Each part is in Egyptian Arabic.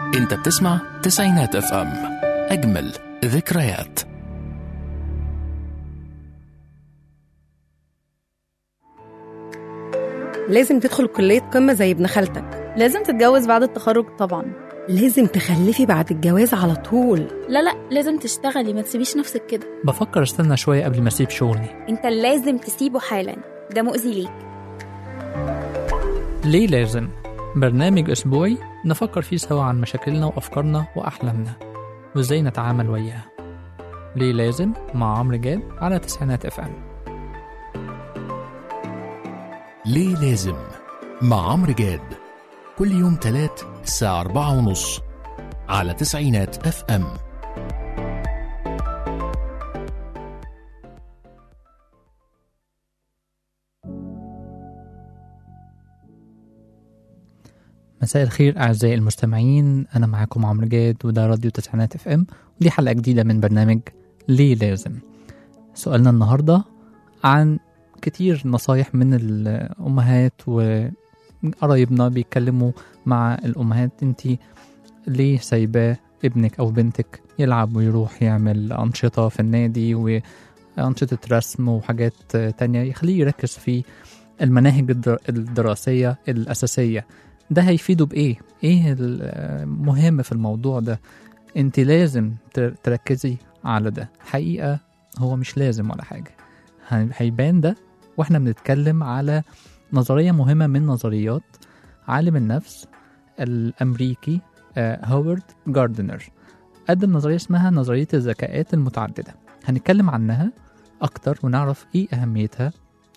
انت بتسمع تسعينات اف ام اجمل ذكريات لازم تدخل كلية قمة زي ابن خالتك لازم تتجوز بعد التخرج طبعا لازم تخلفي بعد الجواز على طول لا لا لازم تشتغلي ما تسيبيش نفسك كده بفكر استنى شوية قبل ما أسيب شغلي انت لازم تسيبه حالا ده مؤذي ليك ليه لازم؟ برنامج أسبوعي نفكر فيه سوا عن مشاكلنا وأفكارنا وأحلامنا وإزاي نتعامل وياها ليه لازم؟ مع عمرو جاد على تسعينات اف ام ليه لازم مع عمرو جاد كل يوم تلات الساعة أربعة ونص على تسعينات اف ام مساء الخير أعزائي المستمعين أنا معاكم عمرو جاد وده راديو تسعينات اف ام ودي حلقة جديدة من برنامج ليه لازم سؤالنا النهاردة عن كتير نصايح من الأمهات وقرايبنا بيتكلموا مع الأمهات انتي ليه سايباه ابنك أو بنتك يلعب ويروح يعمل أنشطة في النادي وأنشطة رسم وحاجات تانية يخليه يركز في المناهج الدر- الدراسية الأساسية ده هيفيده بإيه؟ إيه المهم في الموضوع ده؟ أنت لازم تر- تركزي على ده حقيقة هو مش لازم ولا حاجة هي- هيبان ده واحنا بنتكلم على نظرية مهمة من نظريات عالم النفس الأمريكي آه، هوارد جاردنر قدم نظرية اسمها نظرية الذكاءات المتعددة هنتكلم عنها أكتر ونعرف إيه أهميتها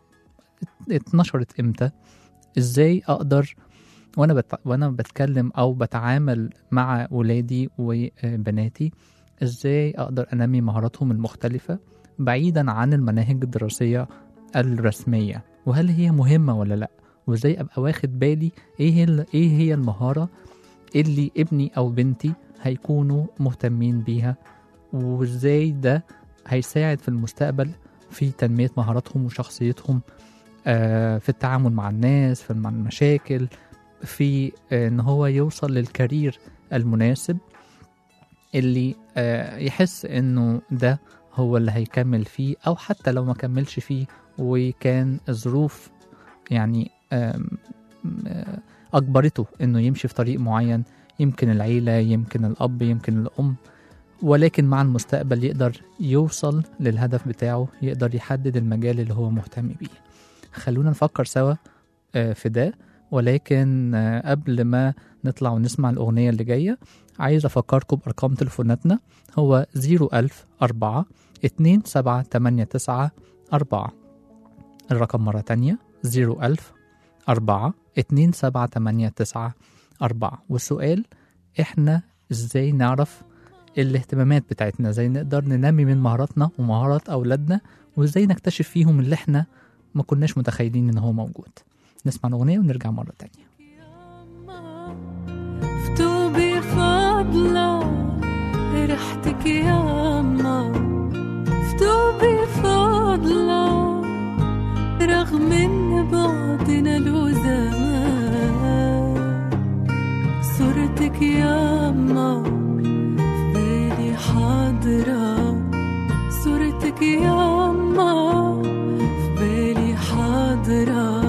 ات- اتنشرت إمتى إزاي أقدر وأنا بت... وأنا بتكلم أو بتعامل مع ولادي وبناتي إزاي أقدر أنمي مهاراتهم المختلفة بعيدا عن المناهج الدراسية الرسمية وهل هي مهمة ولا لأ وإزاي أبقى واخد بالي إيه هي ال- إيه هي المهارة اللي ابني أو بنتي هيكونوا مهتمين بيها وإزاي ده هيساعد في المستقبل في تنمية مهاراتهم وشخصيتهم آه، في التعامل مع الناس في مع المشاكل في آه، إن هو يوصل للكارير المناسب اللي آه، يحس إنه ده هو اللي هيكمل فيه أو حتى لو ما كملش فيه وكان الظروف يعني آم، آه، أجبرته إنه يمشي في طريق معين يمكن العيلة يمكن الأب يمكن الأم ولكن مع المستقبل يقدر يوصل للهدف بتاعه يقدر يحدد المجال اللي هو مهتم بيه خلونا نفكر سوا آه، في ده ولكن آه، قبل ما نطلع ونسمع الأغنية اللي جاية عايز أفكركم بأرقام تليفوناتنا هو 01004 2789 4 الرقم مرة تانية 01000 4 2789 4 والسؤال احنا ازاي نعرف الاهتمامات بتاعتنا ازاي نقدر ننمي من مهاراتنا ومهارات اولادنا وازاي نكتشف فيهم اللي احنا ما كناش متخيلين ان هو موجود نسمع الاغنيه ونرجع مره تانية فتوبي فضلة ريحتك يا أما فتوبي فضلة رغم إن بعدنا له زمان صورتك يا أما في بالي حاضرة صورتك يا أما في بالي حاضرة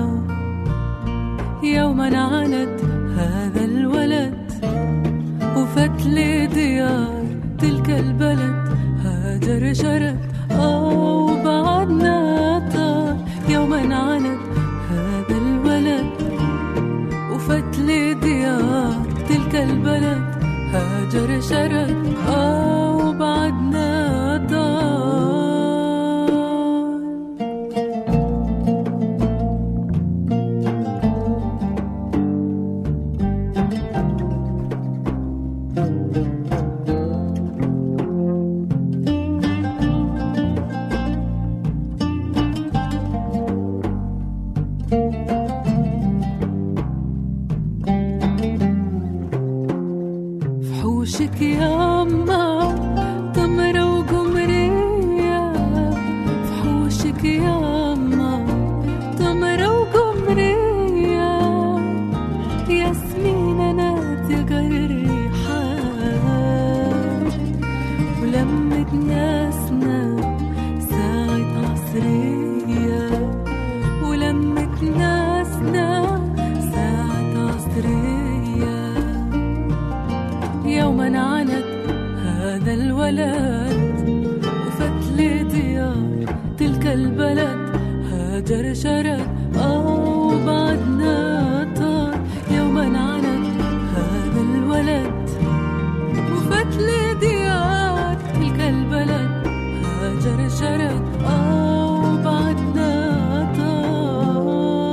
يوما عانت هذا الولد وفات لي ديار تلك البلد هاجر شرد أو بعدنا طار يوما عانت هذا الولد وفات لي ديار تلك البلد هاجر شرد أو بعدنا طار فحوشك يا أما تمرة وقمرية فحوشك يا أما تمرة وقمرية ياسمين نات يا الريحة وتناسنا ساعة عصرية يوما عنت هذا الولد وفتل ديار تلك البلد هاجر شرد أو بعدنا طار يوما عنت هذا الولد وفتل ديار تلك البلد هاجر شرد أو بعدنا طار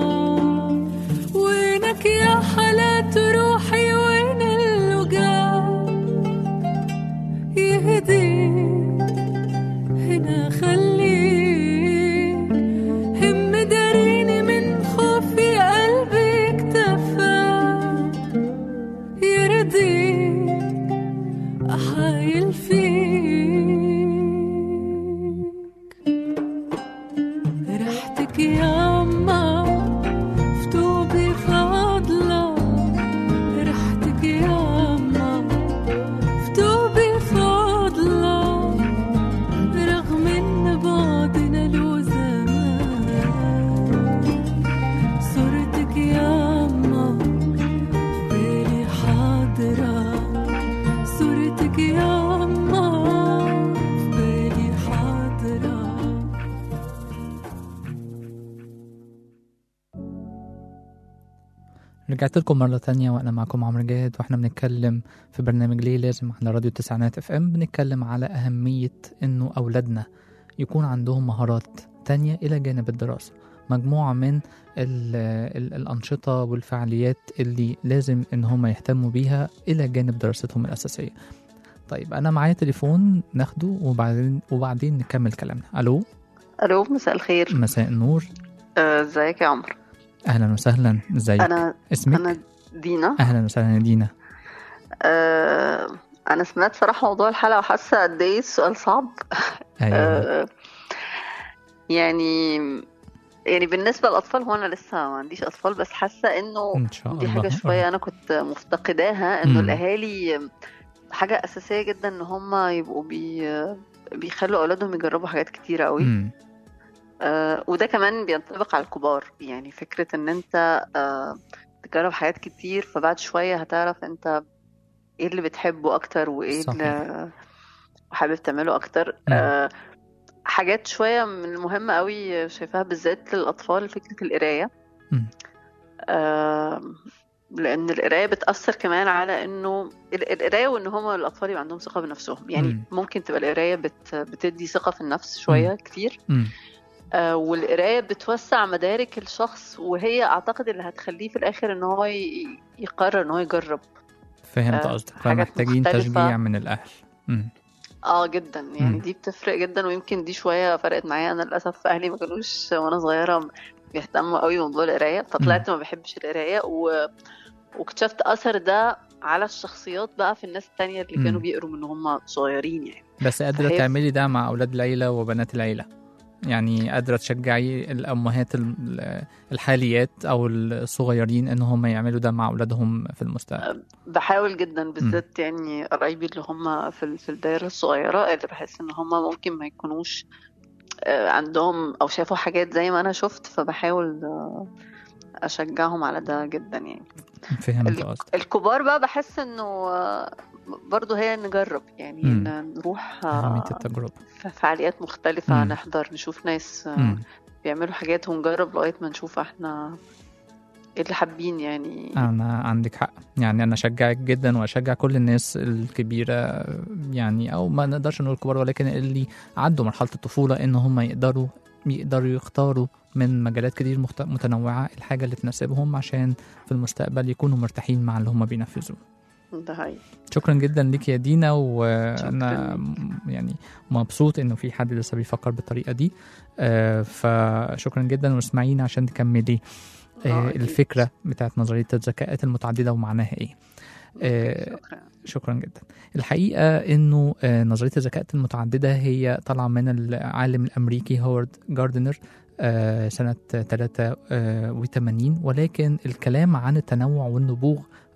وينك يا حالات روحي وين اللقاء يهديك هنا خليك هم داريني من خوفي قلبي اكتفى يرضيك أحايل فيك ريحتك يا أما فتوبي فاضلة ريحتك يا أما فتوبي فاضلة رغم إن بعدنا له زمان صورتك يا أما بالي حاضرة صورتك يا أما بالي حاضرة رجعت لكم مرة تانية وأنا معكم عمرو جاد وإحنا بنتكلم في برنامج ليه لازم على راديو التسعينات اف ام بنتكلم على أهمية إنه أولادنا يكون عندهم مهارات تانية إلى جانب الدراسة مجموعة من ال ال الأنشطة والفعاليات اللي لازم إن هم يهتموا بيها إلى جانب دراستهم الأساسية طيب أنا معايا تليفون ناخده وبعدين وبعدين نكمل كلامنا ألو الو مساء الخير مساء النور آه، ازيك يا عمرو أهلا وسهلا إزيك انا اسمك انا دينا أهلا وسهلا يا دينا آه، انا سمعت صراحه موضوع الحلقه وحاسه قد ايه السؤال صعب أيوة. آه، يعني يعني بالنسبه للاطفال هو انا لسه ما عنديش اطفال بس حاسه انه إن شاء دي الله حاجه شويه انا كنت مفتقداها انه مم. الاهالي حاجه اساسيه جدا ان هم يبقوا بي بيخلوا اولادهم يجربوا حاجات كتيره قوي مم. آه، وده كمان بينطبق على الكبار يعني فكرة ان انت آه، تجرب حاجات كتير فبعد شوية هتعرف انت ايه اللي بتحبه اكتر وايه صحيح. اللي حابب تعمله اكتر مم. آه، حاجات شوية من المهمة قوي شايفاها بالذات للأطفال فكرة القراية مم. آه، لأن القراية بتأثر كمان على إنه ال- القراية وإن هما الأطفال يبقى عندهم ثقة بنفسهم يعني مم. ممكن تبقى القراية بت بتدي ثقة في النفس شوية كتير مم. آه، والقراية بتوسع مدارك الشخص وهي أعتقد اللي هتخليه في الآخر إن هو ي- يقرر إن هو يجرب فهمت آه، قصدك حاجات فمحتاجين مختلفة. تشجيع من الأهل مم. اه جدا يعني مم. دي بتفرق جدا ويمكن دي شوية فرقت معايا أنا للأسف أهلي ما كانوش وأنا صغيرة بيهتموا قوي بموضوع القراية فطلعت ما بحبش القراية و... واكتشفت أثر ده على الشخصيات بقى في الناس التانية اللي مم. كانوا بيقروا من هم صغيرين يعني بس قادرة فهي- تعملي ده مع أولاد العيلة وبنات العيلة يعني قادرة تشجعي الأمهات ال- الحاليات أو الصغيرين إن هم يعملوا ده مع أولادهم في المستقبل بحاول جدا بالذات يعني قرايبي اللي هم في ال- في الدايرة الصغيرة اللي بحس ان هم ممكن ما يكونوش آه، عندهم او شافوا حاجات زي ما انا شفت فبحاول آه، اشجعهم على ده جدا يعني فهمت ال- قصدك الكبار بقى بحس انه آه، برضو هي نجرب يعني مم. إن نروح آه، أهمية التجربة في فعاليات مختلفة مم. نحضر نشوف ناس آه، مم. بيعملوا حاجات ونجرب لغاية ما نشوف احنا ايه اللي حابين يعني أنا عندك حق يعني أنا أشجعك جدا وأشجع كل الناس الكبيرة يعني أو ما نقدرش نقول كبار ولكن اللي عدوا مرحلة الطفولة إن هم يقدروا يقدروا يختاروا من مجالات كتير مخت... متنوعة الحاجة اللي تناسبهم عشان في المستقبل يكونوا مرتاحين مع اللي هم بينفذوه ده هاي شكرا جدا ليك يا دينا وانا شكراً. م- يعني مبسوط انه في حد لسه بيفكر بالطريقه دي آه، فشكرا جدا واسمعينا عشان تكملي آه، آه، أكيد. الفكره بتاعت نظريه الذكاءات المتعدده ومعناها ايه آه، شكرا شكرا جدا الحقيقة انه آه، نظرية الذكاءات المتعددة هي طالعة من العالم الامريكي هوارد جاردنر آه، سنة 83 ولكن الكلام عن التنوع والنبوغ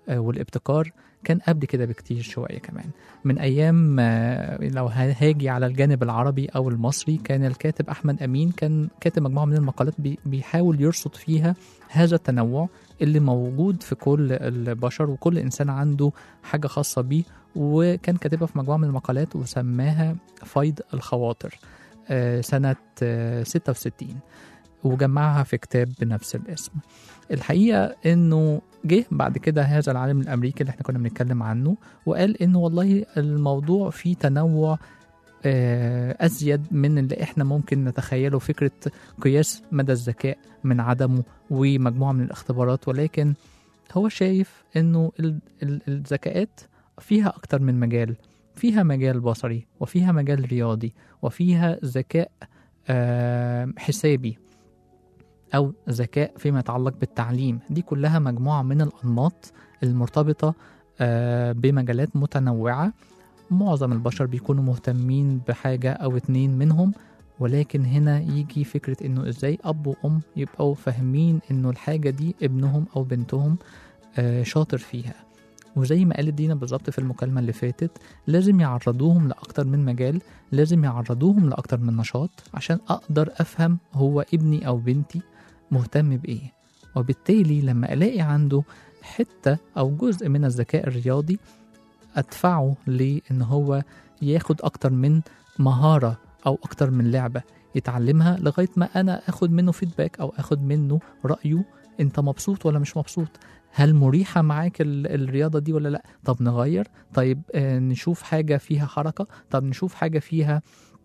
آه، والابتكار كان قبل كده بكتير شوية كمان من أيام آه، لو ه- هاجي على الجانب العربي أو المصري كان الكاتب أحمد أمين كان كاتب مجموعة من المقالات بي- بيحاول يرصد فيها هذا التنوع اللي موجود في كل البشر وكل إنسان عنده حاجة خاصة بيه وكان كاتبها في مجموعة من المقالات وسماها فيض الخواطر آه، سنة آه، 66 وجمعها في كتاب بنفس الاسم الحقيقة انه جه بعد كده هذا العالم الامريكي اللي احنا كنا بنتكلم عنه وقال انه والله الموضوع فيه تنوع آه، ازيد من اللي احنا ممكن نتخيله فكره قياس مدى الذكاء من عدمه ومجموعه من الاختبارات ولكن هو شايف انه ال- ال- الذكاءات فيها اكتر من مجال فيها مجال بصري وفيها مجال رياضي وفيها ذكاء آه، حسابي أو ذكاء فيما يتعلق بالتعليم دي كلها مجموعة من الأنماط المرتبطة آه، بمجالات متنوعة معظم البشر بيكونوا مهتمين بحاجة أو اتنين منهم ولكن هنا يجي فكرة إنه إزاي أب وأم يبقوا فاهمين إنه الحاجة دي ابنهم أو بنتهم آه، شاطر فيها وزي ما قالت دينا بالظبط في المكالمة اللي فاتت لازم يعرضوهم لأكتر من مجال لازم يعرضوهم لأكتر من نشاط عشان أقدر أفهم هو ابني أو بنتي مهتم بإيه وبالتالي لما ألاقي عنده حتة أو جزء من الذكاء الرياضي أدفعه لإن هو ياخد أكتر من مهارة أو أكتر من لعبة يتعلمها لغاية ما أنا أخد منه فيدباك أو أخد منه رأيه أنت مبسوط ولا مش مبسوط هل مريحة معاك ال- الرياضة دي ولا لأ طب نغير طيب آه، نشوف حاجة فيها حركة طب نشوف حاجة فيها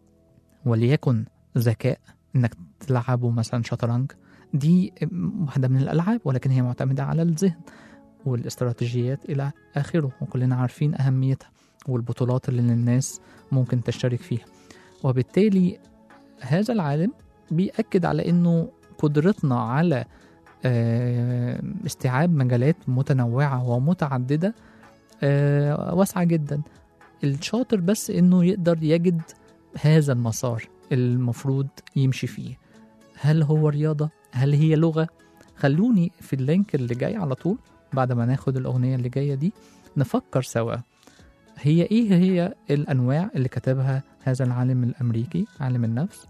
وليكن ذكاء انك تلعبه مثلا شطرنج دي واحدة من الألعاب ولكن هي معتمدة على الذهن والاستراتيجيات إلى آخره وكلنا عارفين أهميتها والبطولات اللي الناس ممكن تشترك فيها وبالتالي هذا العالم بيأكد على أنه قدرتنا على آه، استيعاب مجالات متنوعة ومتعددة آه، واسعة جدا الشاطر بس انه يقدر يجد هذا المسار المفروض يمشي فيه هل هو رياضة؟ هل هي لغة؟ خلوني في اللينك اللي جاي على طول بعد ما ناخد الأغنية اللي جاية دي نفكر سوا هي إيه هي الأنواع اللي كتبها هذا العالم الأمريكي عالم النفس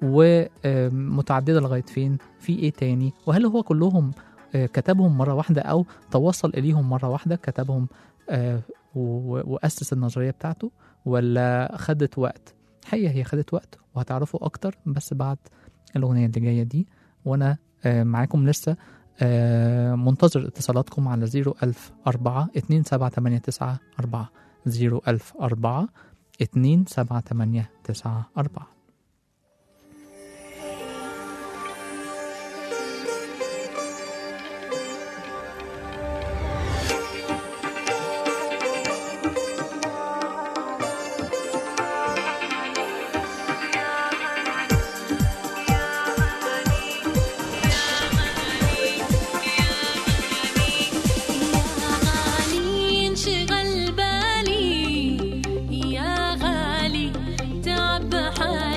ومتعددة لغاية فين في إيه تاني وهل هو كلهم آه، كتبهم مرة واحدة أو توصل إليهم مرة واحدة كتبهم آه، و- وأسس النظرية بتاعته ولا خدت وقت الحقيقة هي خدت وقت وهتعرفوا أكتر بس بعد الأغنية اللي جاية دي وأنا آه، معاكم لسه آه، منتظر اتصالاتكم على 01004 2789 4 01004 2789 4 يا غالي انشغل بالي يا غالي تعب حالي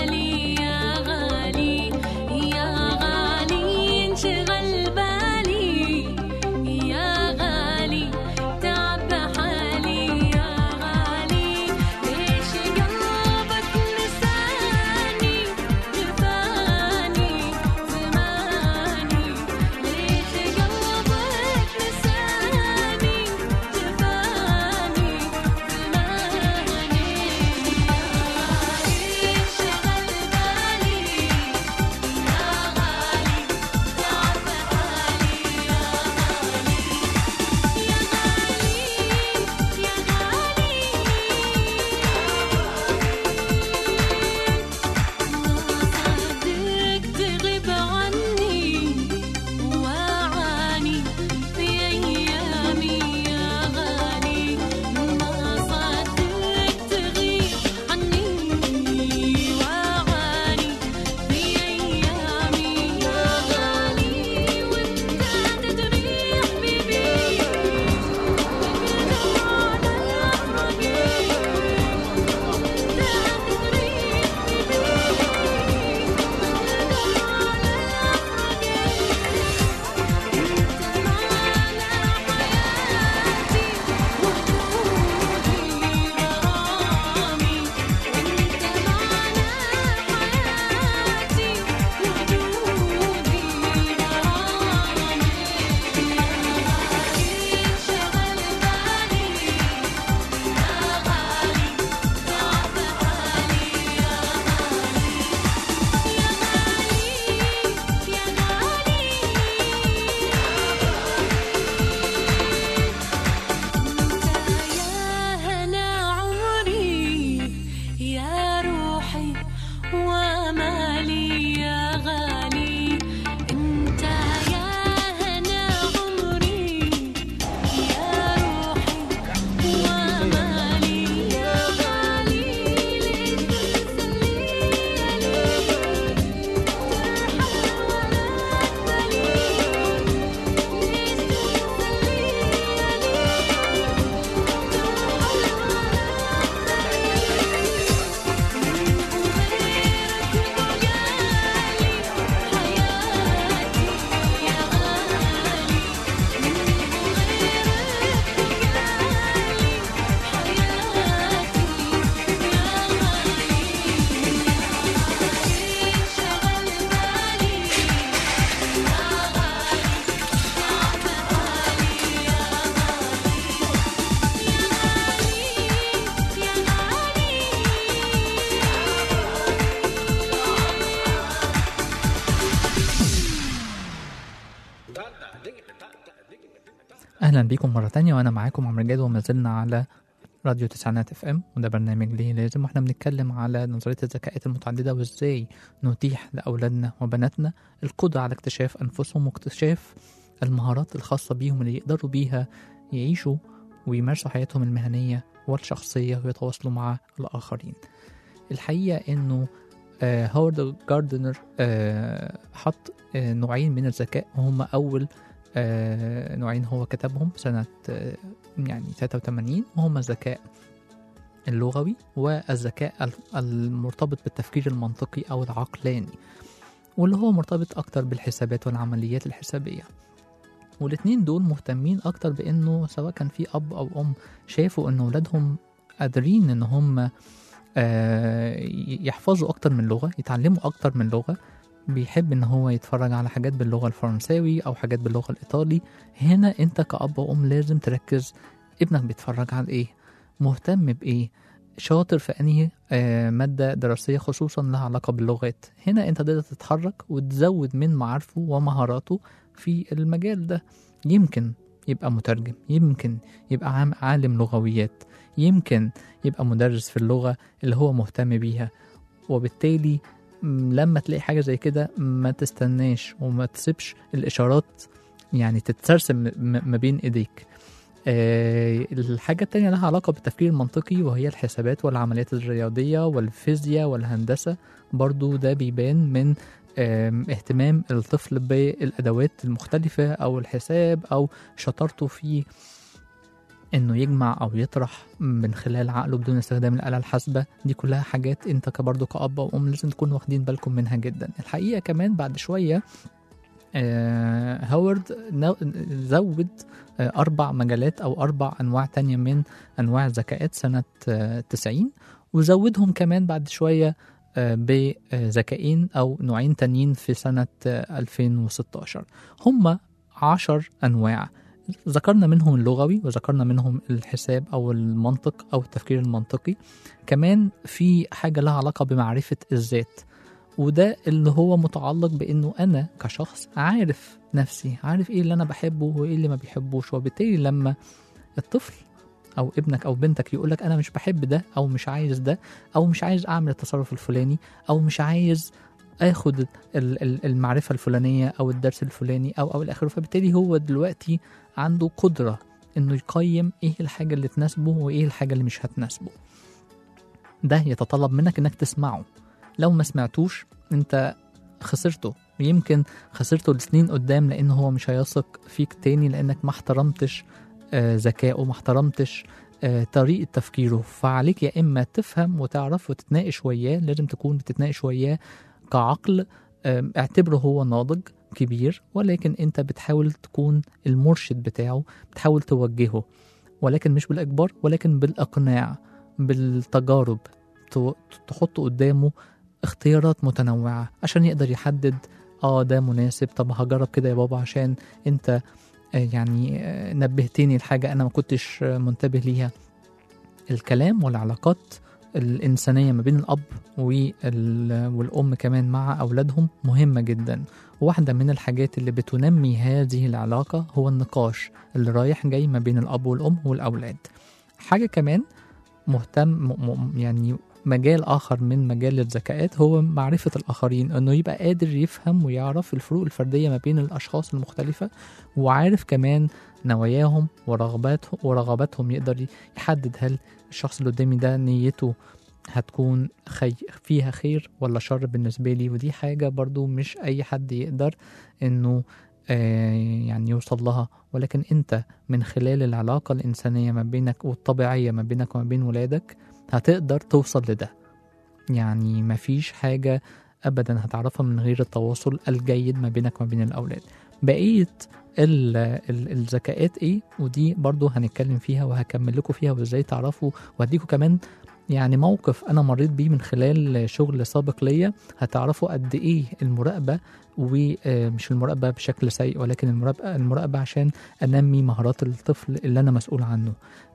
اهلا بيكم مره تانية وانا معاكم عمرو جاد وما زلنا على راديو تسعينات اف ام وده برنامج ليه لازم واحنا بنتكلم على نظريه الذكاءات المتعدده وازاي نتيح لاولادنا وبناتنا القدره على اكتشاف انفسهم واكتشاف المهارات الخاصه بيهم اللي يقدروا بيها يعيشوا ويمارسوا حياتهم المهنيه والشخصيه ويتواصلوا مع الاخرين الحقيقه انه آه، هوارد جاردنر آه، حط آه، نوعين من الذكاء وهم اول آه، نوعين هو كتبهم سنة آه، يعني 83 وهما الذكاء اللغوي والذكاء ال- المرتبط بالتفكير المنطقي أو العقلاني واللي هو مرتبط أكتر بالحسابات والعمليات الحسابية والاتنين دول مهتمين أكتر بأنه سواء كان في أب أو أم شافوا أن أولادهم قادرين أن هم آه، يحفظوا أكتر من لغة يتعلموا أكتر من لغة بيحب ان هو يتفرج على حاجات باللغه الفرنساوي او حاجات باللغه الايطالي هنا انت كأب وأم لازم تركز ابنك بيتفرج على ايه مهتم بايه شاطر في انهي آه، ماده دراسيه خصوصا لها علاقه باللغات هنا انت تقدر تتحرك وتزود من معارفه ومهاراته في المجال ده يمكن يبقى مترجم يمكن يبقى عام- عالم لغويات يمكن يبقى مدرس في اللغه اللي هو مهتم بيها وبالتالي م- لما تلاقي حاجة زي كده ما تستناش وما تسيبش الإشارات يعني تتسرسم م- ما بين إيديك آه، الحاجة التانية لها علاقة بالتفكير المنطقي وهي الحسابات والعمليات الرياضية والفيزياء والهندسة برضو ده بيبان من آم، اهتمام الطفل بالأدوات المختلفة أو الحساب أو شطارته في انه يجمع او يطرح من خلال عقله بدون استخدام الاله الحاسبه دي كلها حاجات انت كبرضه كاب او ام لازم تكونوا واخدين بالكم منها جدا الحقيقه كمان بعد شويه آه هاورد نو- زود آه أربع مجالات أو أربع أنواع تانية من أنواع الذكاءات سنة آه 90 وزودهم كمان بعد شوية آه بذكائين أو نوعين تانيين في سنة آه 2016 هم عشر أنواع ذكرنا منهم اللغوي وذكرنا منهم الحساب أو المنطق أو التفكير المنطقي كمان في حاجة لها علاقة بمعرفة الذات وده اللي هو متعلق بانه انا كشخص عارف نفسي عارف ايه اللي انا بحبه وايه اللي ما بيحبوش وبالتالي لما الطفل او ابنك او بنتك يقولك انا مش بحب ده او مش عايز ده او مش عايز اعمل التصرف الفلاني او مش عايز اخد ال- ال- المعرفه الفلانيه او الدرس الفلاني او او الاخر فبالتالي هو دلوقتي عنده قدره انه يقيم ايه الحاجه اللي تناسبه وايه الحاجه اللي مش هتناسبه ده يتطلب منك انك تسمعه لو ما سمعتوش انت خسرته ويمكن خسرته لسنين قدام لان هو مش هيثق فيك تاني لانك ما احترمتش آه، ذكائه ما احترمتش آه، طريقة تفكيره فعليك يا إما تفهم وتعرف وتتناقش وياه لازم تكون بتتناقش وياه كعقل آم، اعتبره هو ناضج كبير ولكن انت بتحاول تكون المرشد بتاعه بتحاول توجهه ولكن مش بالإجبار ولكن بالإقناع بالتجارب تو- تحط قدامه اختيارات متنوعة عشان يقدر يحدد اه ده مناسب طب هجرب كده يا بابا عشان انت آه، يعني آه، نبهتني لحاجة أنا ما كنتش آه، منتبه ليها الكلام والعلاقات الإنسانية ما بين الأب وال- والأم كمان مع أولادهم مهمة جدا واحدة من الحاجات اللي بتنمي هذه العلاقة هو النقاش اللي رايح جاي ما بين الأب والأم والأولاد حاجة كمان مهتم م- م- يعني مجال آخر من مجال الذكاءات هو معرفة الآخرين إنه يبقى قادر يفهم ويعرف الفروق الفردية ما بين الأشخاص المختلفة وعارف كمان نواياهم ورغباتهم ورغباتهم يقدر يحدد هل الشخص اللي قدامي ده نيته هتكون خي... فيها خير ولا شر بالنسبة لي ودي حاجة برضو مش أي حد يقدر إنه آه يعني يوصل لها ولكن أنت من خلال العلاقة الإنسانية ما بينك والطبيعية ما بينك وما بين ولادك هتقدر توصل لده يعني مفيش حاجة أبدا هتعرفها من غير التواصل الجيد ما بينك وما بين الأولاد بقية ال- ال- الذكاءات ايه ودي برضو هنتكلم فيها وهكمل لكم فيها وازاي تعرفوا وهديكم كمان يعني موقف انا مريت بيه من خلال شغل سابق ليا هتعرفوا قد ايه المراقبه ومش المراقبه بشكل سيء ولكن المراقبه المراقبه عشان انمي مهارات الطفل اللي انا مسؤول عنه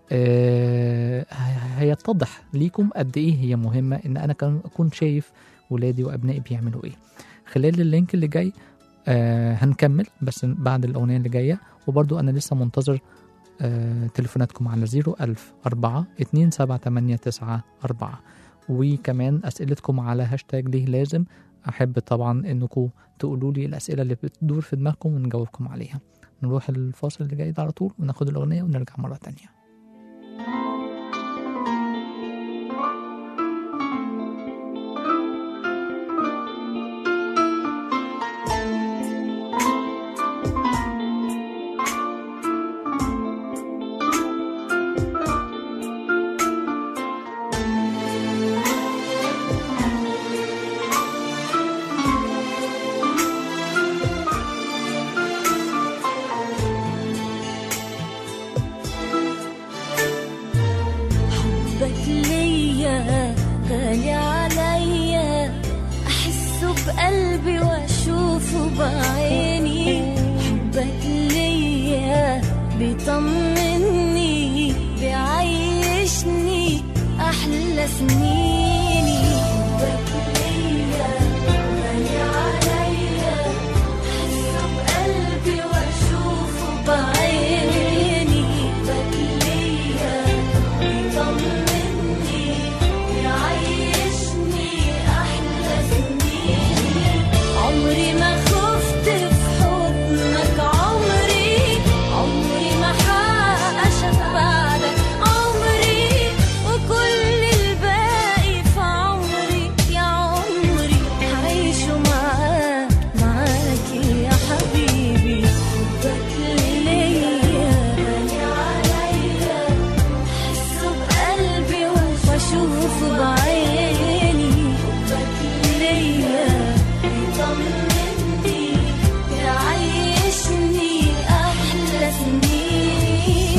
آه، هيتضح ليكم قد ايه هي مهمه ان انا كان اكون شايف ولادي وابنائي بيعملوا ايه خلال اللينك اللي جاي آه هنكمل بس بعد الأغنية اللي جاية وبرضو أنا لسه منتظر آه تليفوناتكم على 01000 4 278 4 وكمان أسئلتكم على هاشتاج ليه لازم أحب طبعا إنكم تقولوا لي الأسئلة اللي بتدور في دماغكم ونجاوبكم عليها نروح الفاصل اللي جاي ده على طول وناخد الأغنية ونرجع مرة تانية حبك ليا غالي عليا احسه بقلبي واشوفه بعيني حبك ليا بيطمني بيعيشني احلى سنيني حبك ليا غالي عليا احسه بقلبي واشوفه بعيني حبك ليا بيطمني بيعيشني أحلى سنين عمري ما خفت في حضنك عمري عمري ما حقشت بعدك عمري وكل الباقي في عمري يا عمري هعيشه معاك معاك يا حبيبي حبك ليا غالي عليا احسه بقلبي واشوفه بعيني حبك ليا بيطمني يعيشني احلى سنين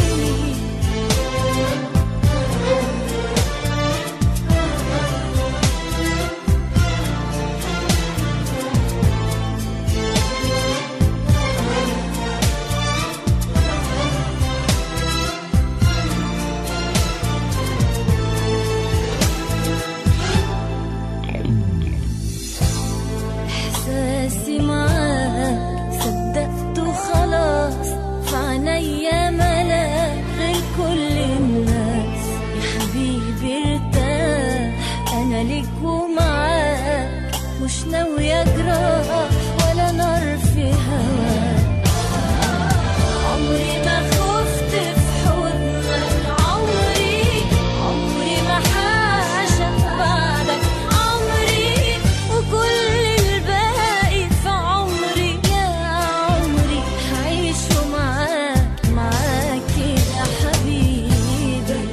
احساسي معاك صدقته خلاص في عينيا ملاك غير كل الناس يا حبيبي ارتاح انا ليك ومعاك مش ناوية جراح ولا نار في هواك عمري ما خفت في حضنك عمري عمري ما حاشا بعدك عمري وكل الباقي في عمري يا عمري هعيشه معاك معاك يا حبيبي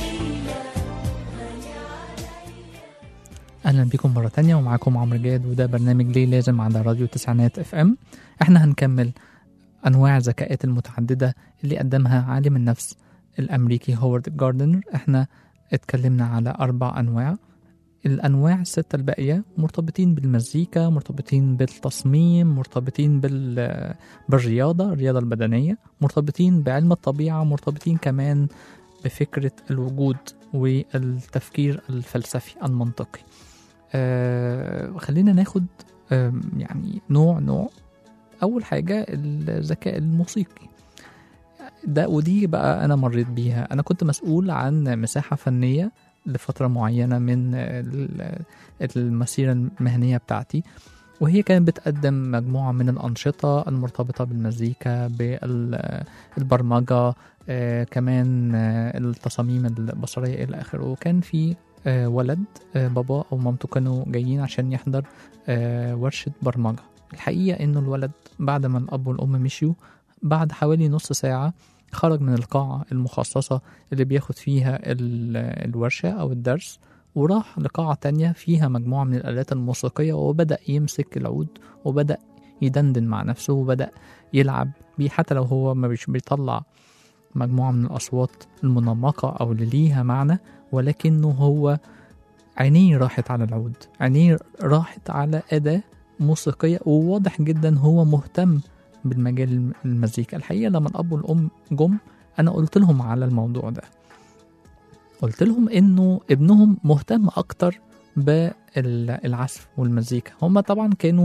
اهلا بيكم مره تانية ومعاكم عمرو جاد وده برنامج ليه لازم على راديو تسعينات اف ام احنا هنكمل انواع الذكاءات المتعدده اللي قدمها عالم النفس الامريكي هوارد جاردنر احنا اتكلمنا على اربع انواع الانواع السته الباقيه مرتبطين بالمزيكا مرتبطين بالتصميم مرتبطين بال بالرياضه الرياضه البدنيه مرتبطين بعلم الطبيعه مرتبطين كمان بفكره الوجود والتفكير الفلسفي المنطقي آه خلينا ناخد آه يعني نوع نوع اول حاجه الذكاء الموسيقي ده ودي بقى انا مريت بيها انا كنت مسؤول عن مساحه فنيه لفتره معينه من ال- المسيره المهنيه بتاعتي وهي كانت بتقدم مجموعة من الأنشطة المرتبطة بالمزيكا بالبرمجة آه، كمان آه، التصاميم البصرية إلى آخره وكان في آه، ولد آه، بابا أو مامته كانوا جايين عشان يحضر آه، ورشة برمجة الحقيقة إنه الولد بعد ما الأب والأم مشيوا بعد حوالي نص ساعة خرج من القاعة المخصصة اللي بياخد فيها ال- الورشة أو الدرس وراح لقاعة تانية فيها مجموعة من الآلات الموسيقية وبدأ يمسك العود وبدأ يدندن مع نفسه وبدأ يلعب بيه حتى لو هو ما مش بيطلع مجموعة من الأصوات المنمقة أو اللي ليها معنى ولكنه هو عينيه راحت على العود عينيه راحت على أداة موسيقية وواضح جدا هو مهتم بالمجال المزيكا الحقيقة لما الأب والأم جم أنا قلت لهم على الموضوع ده قلت لهم إنه ابنهم مهتم أكتر بالعزف والمزيكا هما طبعا كانوا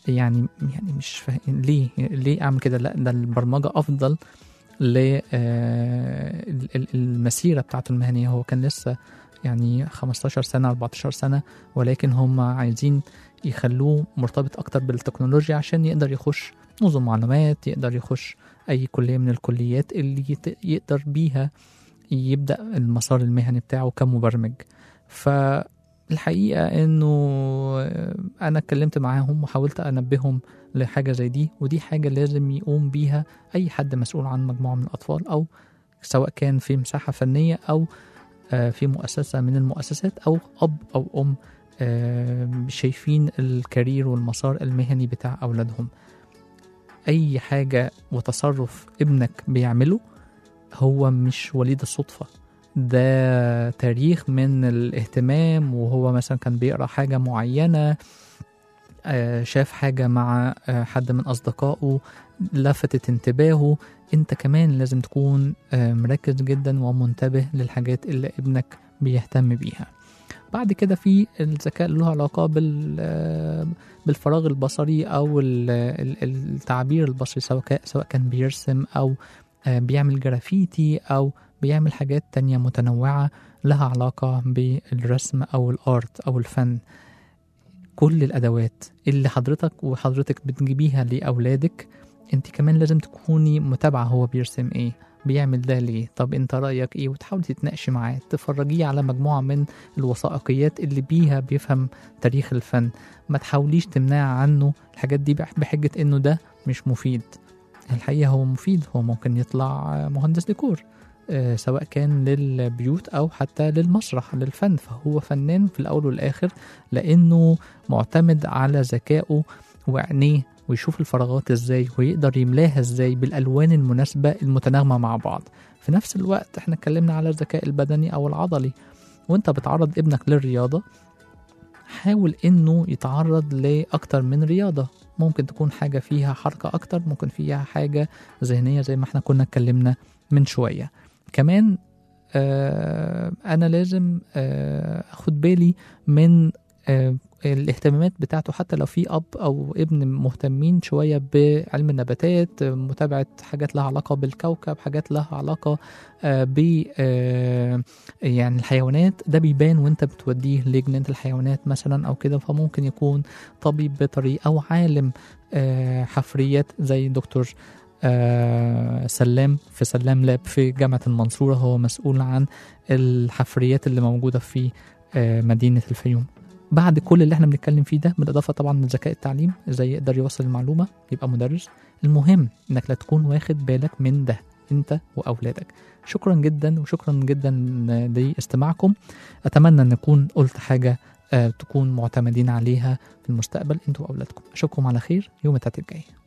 يعني يعني مش فاهم ليه ليه اعمل كده لا ده البرمجه افضل ل آه، ال- ال- المسيره بتاعته المهنيه هو كان لسه يعني 15 سنه 14 سنه ولكن هم عايزين يخلوه مرتبط اكتر بالتكنولوجيا عشان يقدر يخش نظم معلومات يقدر يخش اي كليه من الكليات اللي يت- يقدر بيها يبدا المسار المهني بتاعه كمبرمج فالحقيقه انه انا اتكلمت معاهم وحاولت انبههم لحاجه زي دي ودي حاجه لازم يقوم بيها اي حد مسؤول عن مجموعه من الاطفال او سواء كان في مساحه فنيه او آه، في مؤسسه من المؤسسات او اب او ام آه، شايفين الكارير والمسار المهني بتاع اولادهم اي حاجه وتصرف ابنك بيعمله هو مش وليد الصدفه ده تاريخ من الاهتمام وهو مثلا كان بيقرا حاجه معينه آه، شاف حاجه مع آه، حد من اصدقائه لفتت انتباهه انت كمان لازم تكون آه، مركز جدا ومنتبه للحاجات اللي ابنك بيهتم بيها بعد كده في الذكاء اللي له علاقة بال آه، بالفراغ البصري أو ال- ال- التعبير البصري سواء كا- سواء كان بيرسم أو آه، بيعمل جرافيتي أو بيعمل حاجات تانية متنوعة لها علاقة بالرسم أو الآرت أو الفن كل الأدوات اللي حضرتك وحضرتك بتجيبيها لأولادك انت كمان لازم تكوني متابعة هو بيرسم ايه بيعمل ده ليه طب انت رأيك ايه وتحاولي تتناقشي معاه تفرجيه على مجموعة من الوثائقيات اللي بيها بيفهم تاريخ الفن ما تحاوليش تمنع عنه الحاجات دي بح- بحجة انه ده مش مفيد الحقيقة هو مفيد هو ممكن يطلع آه، مهندس ديكور آه، سواء كان للبيوت أو حتى للمسرح للفن فهو فنان في الأول والآخر لأنه معتمد على ذكائه وعينيه ويشوف الفراغات ازاي ويقدر يملاها ازاي بالالوان المناسبه المتناغمه مع بعض في نفس الوقت احنا اتكلمنا على الذكاء البدني او العضلي وانت بتعرض ابنك للرياضه حاول انه يتعرض لاكتر من رياضه ممكن تكون حاجه فيها حركه اكتر ممكن فيها حاجه ذهنيه زي ما احنا كنا اتكلمنا من شويه كمان آه انا لازم آه اخد بالي من آه الاهتمامات بتاعته حتى لو في اب او ابن مهتمين شويه بعلم النباتات متابعه حاجات لها علاقه بالكوكب حاجات لها علاقه آه، ب آه، يعني الحيوانات ده بيبان وانت بتوديه لجنه الحيوانات مثلا او كده فممكن يكون طبيب بيطري او عالم آه، حفريات زي دكتور آه، سلام في سلام لاب في جامعه المنصوره هو مسؤول عن الحفريات اللي موجوده في آه، مدينه الفيوم بعد كل اللي احنا بنتكلم فيه ده بالاضافه طبعا لذكاء التعليم ازاي يقدر يوصل المعلومه يبقى مدرس المهم انك لا تكون واخد بالك من ده انت واولادك شكرا جدا وشكرا جدا لاستماعكم اتمنى ان اكون قلت حاجه آه، تكون معتمدين عليها في المستقبل انتوا واولادكم اشوفكم على خير يوم التلات الجاي